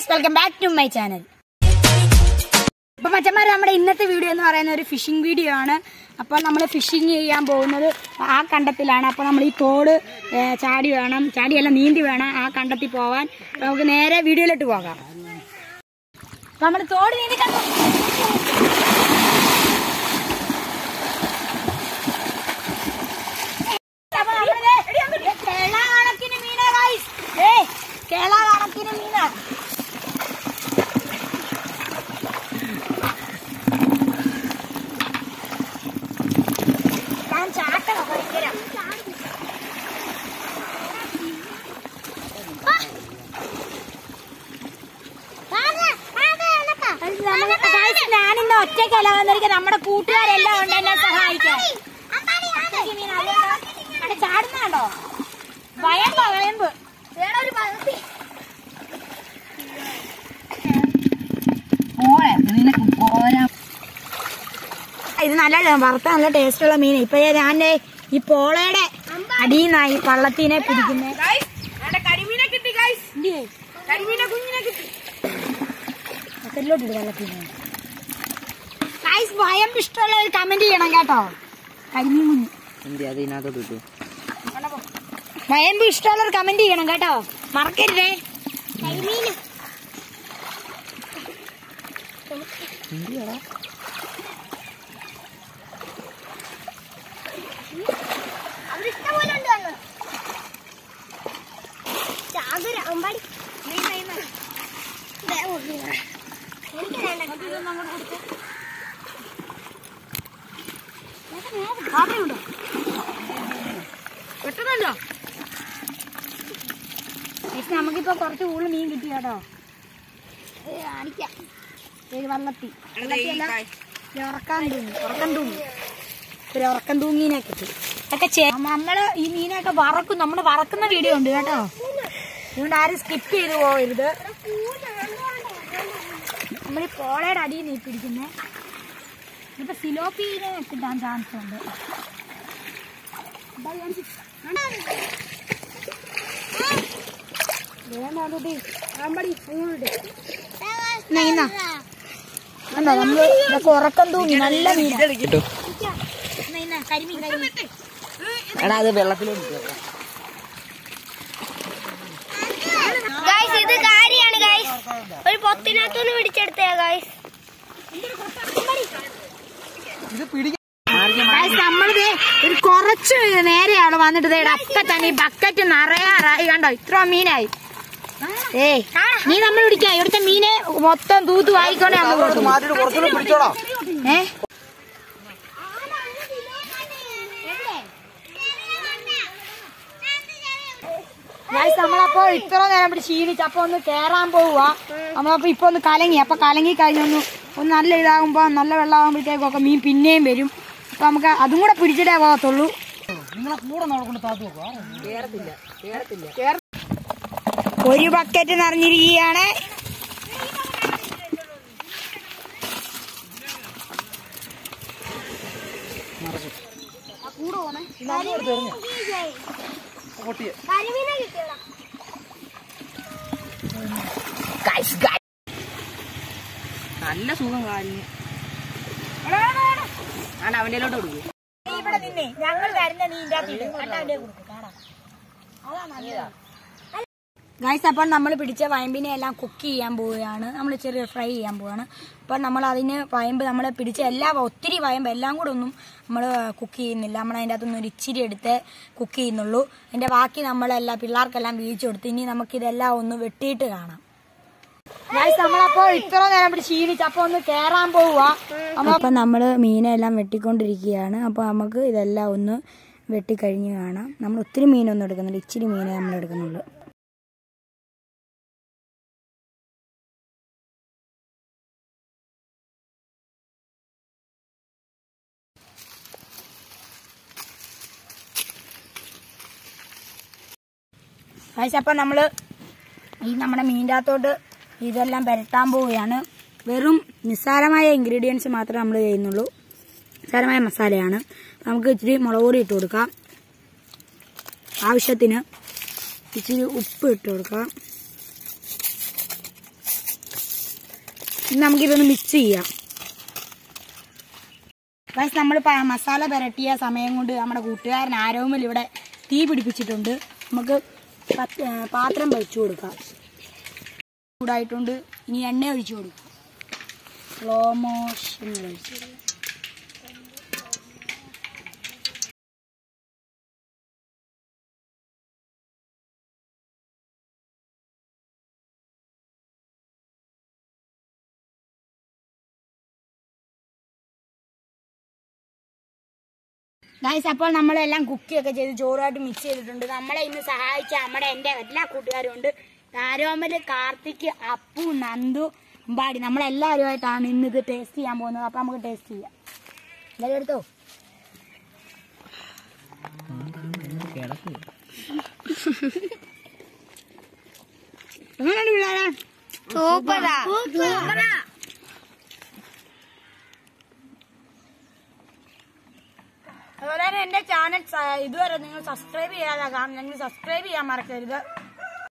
Guys welcome back to my channel അപ്പൊ മച്ചന്മാർ നമ്മുടെ ഇന്നത്തെ വീഡിയോ എന്ന് പറയുന്ന ഒരു ഫിഷിംഗ് വീഡിയോ ആണ് അപ്പോൾ നമ്മൾ ഫിഷിംഗ് ചെയ്യാൻ പോകുന്നത് ആ കണ്ടത്തിലാണ് അപ്പോൾ നമ്മൾ ഈ തോട് ഏ, ചാടി വേണം ചാടിയല്ല നീന്തി വേണം ആ കണ്ടത്തിൽ പോവാൻ അപ്പൊ നമുക്ക് നേരെ വീഡിയോയിലോട്ട് പോകാം അപ്പൊ നമ്മൾ തോട് നീന്തി കണ്ടു അപ്പൊ നമ്മളിത് കേള കണക്കിന് മീനാ guys. ദേ, കേള കണക്കിന് മീനാ ഞാൻ ചാട്ടണം ഭയങ്കര ഞാൻ ഇന്ന് ഒറ്റയ്ക്കല്ല വന്നിരിക്കുന്നത് നമ്മുടെ കൂട്ടുകാരെല്ലാം ഉണ്ട് എന്നെ സഹായിക്കാൻ ഒറ്റയ്ക്ക് മീൻ അറിയാലോ. അവിടെ ചാടുന്നുണ്ടോ വയമ്പോ വയമ്പ് ഇത് നല്ല വറുത്ത നല്ല ടേസ്റ്റുള്ള മീൻ ഇപ്പൊ ഞാൻ ദേ ഈ പോളയുടെ അടിയിന്നായി വള്ളത്തിനെ പിടിക്കുന്നത് കരിമീനെ കിട്ടി ഗൈസ് കരിമീനെ കുഞ്ഞിനെ കിട്ടി അതിലോട്ട് വെള്ളത്തിന് ഗൈസ് ഭയം ഇഷ്ടമുള്ള ഒരു കമന്റ് ചെയ്യണം കേട്ടോ കരിമീൻ കുഞ്ഞ് എന്ത് അത് ഇതിനകത്തോട്ട് ഇട്ടു ഭയമ്പ് ഇഷ്ടമുള്ള ഒരു കമന്റ് ചെയ്യണം കേട്ടോ മറക്കരുതേ കരിമീൻ പെട്ടെന്നല്ലോ ഗൈസ് നമുക്കിപ്പോ കുറച്ച് കൂടുതൽ മീൻ കിട്ടി കേട്ടോ ഏ, കാണിക്കാം ഏത് വള്ളത്തി വള്ളത്തിയല്ല ഇത് ഉറക്കാൻ തൂങ്ങി ഉറക്കം തൂങ്ങി ഒരു ഉറക്കം തൂങ്ങീനെ കിട്ടി ഇതൊക്കെ ചെ- നമ്മള് ഈ മീനൊക്കെ വറക്കും നമ്മള് വറക്കുന്ന വീഡിയോ ഉണ്ട് കേട്ടോ അതുകൊണ്ട് ആരും സ്കിപ്പ് ചെയ്ത് പോകരുത് നമ്മൾ ഈ പോളയുടെ അടിയിൽ നീ പിടിക്കുന്നേ ഇപ്പൊ സിലോപ്പീനെ കിട്ടാൻ ചാൻസ് ഉണ്ട് കണ്ടോ നമ്മള് ഇതൊക്കെ ഉറക്കം തൂങ്ങി നല്ല മീനാ കിട്ടു ഇന്നാ, ഇന്നാ, കരിമീൻ കരിമീൻ എടാ അത് വെള്ളത്തിലോട്ട് ഇട്ടു. ഗൈസ് ഇത് കാരിയാണ് ഗൈസ് ഒരു പൊത്തിനകത്തുനിന്ന് പിടിച്ചെടുത്തേ ഗൈസ് ഗൈസ്, നമ്മളിത് ഒരു കുറച്ച് നേരെയാണ് വന്നിട്ട് ദേ അപ്പ തന്നെ ഈ ബക്കറ്റ് നിറയാറായി കണ്ടോ ഇത്ര മീനായി ഏയ് നീ നമ്മൾ പിടിക്കാം ഇവിടുത്തെ മീനെ മൊത്തം തൂത്തു വായിക്കൊണ്ട് നമ്മൾ കൊടുക്കും മാറ്റിട്ട് കുറച്ചുകൂടെ പിടിച്ചോടാ ഏ ഗൈസ് നമ്മളപ്പോ ഇത്ര നേരം പിടിച്ച് ക്ഷീണിച്ച് അപ്പൊ ഒന്ന് കേറാൻ പോവുക നമ്മളപ്പോ ഇപ്പൊ ഒന്ന് കലങ്ങി അപ്പൊ കലങ്ങി കഴിഞ്ഞൊന്ന് ഒന്ന് നല്ല ഇതാകുമ്പോ നല്ല വെള്ളമാകുമ്പോഴത്തേക്കൊക്കെ മീൻ പിന്നെയും വരും അപ്പൊ നമുക്ക് അതും കൂടെ പിടിച്ചിട്ടേ പോകത്തുള്ളൂ ഒരു ബക്കറ്റ് നിറഞ്ഞിരിക്കുകയാണ് കരിമീനെ കിട്ടിയടാ നല്ല സുഖം കാലിന് ആണ് അവന്റെ കൊടുക്കും ഇവിടെ നിന്നേ ഞങ്ങൾ വരുന്ന നീ ഇതിന്റെ കൊടുക്കും കാണാം ഗൈസ് അപ്പോൾ നമ്മൾ പിടിച്ച വയമ്പിനെ എല്ലാം കുക്ക് ചെയ്യാൻ പോവുകയാണ് നമ്മൾ ചെറിയ ഫ്രൈ ചെയ്യാൻ പോവുകയാണ് അപ്പോൾ നമ്മൾ അതിന് വയമ്പ് നമ്മൾ പിടിച്ച എല്ലാ ഒത്തിരി വയമ്പ് എല്ലാം കൂടെ ഒന്നും നമ്മൾ കുക്ക് ചെയ്യുന്നില്ല നമ്മൾ അതിൻ്റെ അകത്തുനിന്ന് ഒരു ഇച്ചിരി എടുത്ത് കുക്ക് ചെയ്യുന്നുള്ളൂ അതിൻ്റെ ബാക്കി നമ്മളെല്ലാം പിള്ളേർക്കെല്ലാം വീഴ്ച കൊടുത്ത് ഇനി നമുക്കിതെല്ലാം ഒന്ന് വെട്ടിയിട്ട് കാണാം ഗൈസ് നമ്മളപ്പോ ഇത്ര നേരം പിടിച്ച് ക്ഷീണിച്ച് അപ്പൊ ഒന്ന് കേറാൻ പോവുക അപ്പൊ നമ്മള് മീനെല്ലാം വെട്ടിക്കൊണ്ടിരിക്കുകയാണ് അപ്പൊ നമുക്ക് ഇതെല്ലാം ഒന്ന് വെട്ടിക്കഴിഞ്ഞ് കാണാം നമ്മൾ ഒത്തിരി മീനൊന്നും എടുക്കുന്നില്ല ഇച്ചിരി മീനെ നമ്മൾ എടുക്കുന്നുള്ളൂ ഗൈസ് അപ്പം നമ്മൾ ഈ നമ്മുടെ മീൻ്റെ അകത്തോട്ട് ഇതെല്ലാം പുരട്ടാൻ പോവുകയാണ് വെറും നിസ്സാരമായ ഇൻഗ്രീഡിയൻസ് മാത്രമേ നമ്മൾ ചെയ്യുന്നുള്ളൂ നിസ്സാരമായ മസാലയാണ് നമുക്ക് ഇച്ചിരി മുളക് പൊടി ഇട്ട് കൊടുക്കാം ആവശ്യത്തിന് ഇച്ചിരി ഉപ്പ് ഇട്ട് കൊടുക്കാം ഇനി നമുക്കിതൊന്ന് മിക്സ് ചെയ്യാം ഗൈസ് നമ്മൾ മസാല പുരട്ടിയ സമയം കൊണ്ട് നമ്മുടെ കൂട്ടുകാരൻ ആരോമൽ ഇവിടെ തീ പിടിപ്പിച്ചിട്ടുണ്ട് നമുക്ക് പത്ത്- ഏ, പാത്രം വെച്ചു കൊടുക്കാം ചൂടായിട്ടുണ്ട് ഇനി എണ്ണ ഒഴിച്ചു കൊടുക്കാം സ്ലോ മോഷൻ ഒഴിച്ചു ഗൈസ് അപ്പോൾ നമ്മളെല്ലാം കുക്കിയൊക്കെ ചെയ്ത് ചോറുമായിട്ട് മിക്സ് ചെയ്തിട്ടുണ്ട് നമ്മളെ ഇന്ന് സഹായിച്ച നമ്മുടെ എൻ്റെ എല്ലാ കൂട്ടുകാരും ഉണ്ട് ആരോമല് കാർത്തിക് അപ്പു നന്ദു അമ്പാടി നമ്മളെല്ലാവരുമായിട്ടാണ് ഇന്ന് ഇത് ടേസ്റ്റ് ചെയ്യാൻ പോകുന്നത് അപ്പൊ നമുക്ക് ടേസ്റ്റ് ചെയ്യാം എല്ലാവരും എടുത്തോ എങ്ങനെയുണ്ട് പിള്ളേരെ സൂപ്പറാ അതുപോലെ തന്നെ എന്റെ ചാനൽ സ- ഇതുവരെ നിങ്ങൾ സബ്സ്ക്രൈബ് ചെയ്യാതെ കാണുന്നെങ്കിൽ സബ്സ്ക്രൈബ് ചെയ്യാൻ മറക്കരുത്